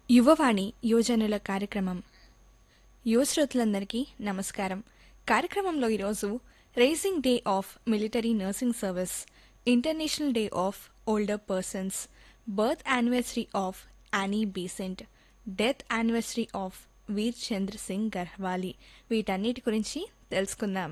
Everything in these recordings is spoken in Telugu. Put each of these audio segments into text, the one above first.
యువవాణి యువజనుల కార్యక్రమం యువ శ్రోతలందరికీ నమస్కారం కార్యక్రమంలో ఈరోజు raising day of military nursing service international day of older persons birth anniversary of Annie Besant death anniversary of Veer Chandra Singh Garhwali వీటన్నిటి గురించి తెలుసుకుందాం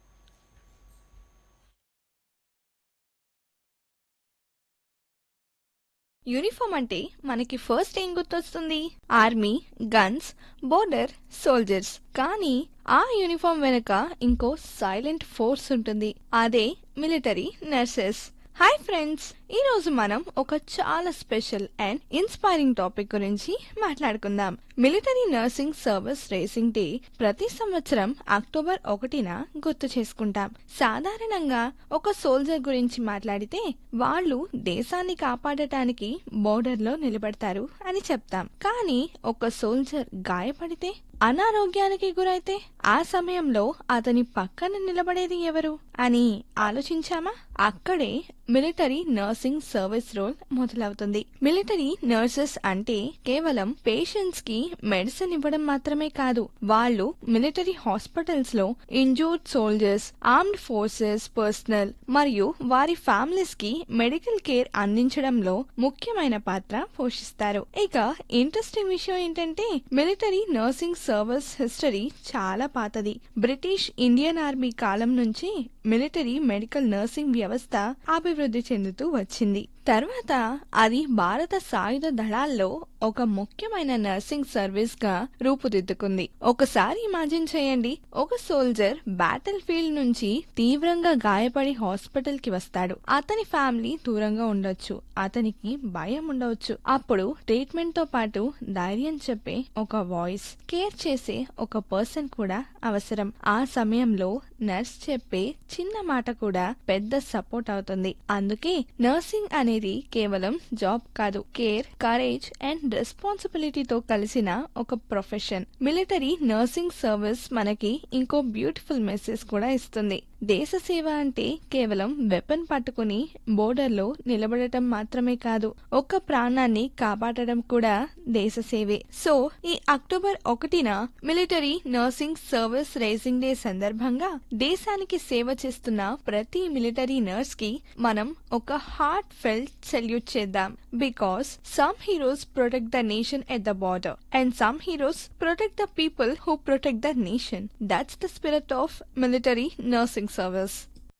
యూనిఫామ్ అంటే మనకి ఫస్ట్ ఏం గుర్తొస్తుంది ఆర్మీ గన్స్ బోర్డర్ సోల్జర్స్ కానీ ఆ యూనిఫామ్ వెనుక ఇంకో సైలెంట్ ఫోర్స్ ఉంటుంది అదే మిలిటరీ నర్సెస్ హాయ్ ఫ్రెండ్స్ ఈ రోజు మనం ఒక చాలా స్పెషల్ అండ్ ఇన్స్పైరింగ్ టాపిక్ గురించి మాట్లాడుకుందాం military nursing service raising day ప్రతి సంవత్సరం అక్టోబర్ ఒకటిన గుర్తు చేసుకుంటాం సాధారణంగా ఒక సోల్జర్ గురించి మాట్లాడితే వాళ్ళు దేశాన్ని కాపాడటానికి బోర్డర్ లో నిలబడతారు అని చెప్తాం కానీ ఒక సోల్జర్ గాయపడితే అనారోగ్యానికి గురైతే ఆ సమయంలో అతని పక్కన నిలబడేది ఎవరు అని ఆలోచించామా అక్కడే మిలిటరీ నర్సింగ్ సర్వీస్ రోల్ మొదలవుతుంది మిలిటరీ నర్సెస్ అంటే కేవలం పేషెంట్స్ కి మెడిసిన్ ఇవ్వడం మాత్రమే కాదు వాళ్ళు మిలిటరీ హాస్పిటల్స్ లో injured soldiers armed forces personnel మరియు వారి ఫ్యామిలీస్ కి మెడికల్ కేర్ అందించడంలో ముఖ్యమైన పాత్ర పోషిస్తారు ఇక ఇంట్రెస్టింగ్ విషయం ఏంటంటే మిలిటరీ నర్సింగ్ సర్వీస్ హిస్టరీ చాలా పాతది బ్రిటిష్ ఇండియన్ ఆర్మీ కాలం నుంచి మిలిటరీ మెడికల్ నర్సింగ్ వ్యవస్థ అభివృద్ధి చెందుతూ వచ్చింది తర్వాత అది భారత సాయుధ దళాల్లో ఒక ముఖ్యమైన నర్సింగ్ సర్వీస్ గా రూపుదిద్దుకుంది ఒకసారి ఇమాజిన్ చేయండి ఒక సోల్జర్ బ్యాటిల్ ఫీల్డ్ నుంచి తీవ్రంగా గాయపడి హాస్పిటల్ కి వస్తాడు అతని ఫ్యామిలీ దూరంగా ఉండొచ్చు అతనికి భయం ఉండవచ్చు అప్పుడు ట్రీట్మెంట్ తో పాటు ధైర్యం చెప్పే ఒక వాయిస్ కేర్ చేసే ఒక పర్సన్ కూడా అవసరం ఆ సమయంలో నర్స్ చెప్పే చిన్న మాట కూడా పెద్ద సపోర్ట్ అవుతుంది అందుకే నర్సింగ్ అనేది కేవలం జాబ్ కాదు కేర్ కరేజ్ అండ్ రెస్పాన్సిబిలిటీతో కలిసిన ఒక ప్రొఫెషన్ మిలిటరీ నర్సింగ్ సర్వీస్ మనకి ఇంకో బ్యూటిఫుల్ మెసేజ్ కూడా ఇస్తుంది దేశ సేవ అంటే కేవలం వెపన్ పట్టుకుని బోర్డర్ లో నిలబడటం మాత్రమే కాదు ఒక్క ప్రాణాన్ని కాపాడడం కూడా దేశ సేవే సో ఈ అక్టోబర్ ఒకటిన military nursing service raising day సందర్భంగా దేశానికి సేవ చేస్తున్న ప్రతి మిలిటరీ నర్స్ కి మనం ఒక హార్ట్ ఫెల్ట్ సెల్యూట్ చేద్దాం because some heroes protect the nation at the border and some heroes protect the people who protect the nation that's the spirit of military nursing service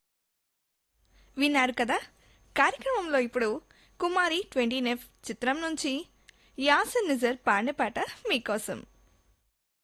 విన్నారు కదా కార్యక్రమంలో ఇప్పుడు కుమారి ట్వంటీ నెఫ్ చిత్రం నుంచి యాసిన్ నిజర్ పాడిన పాట మీకోసం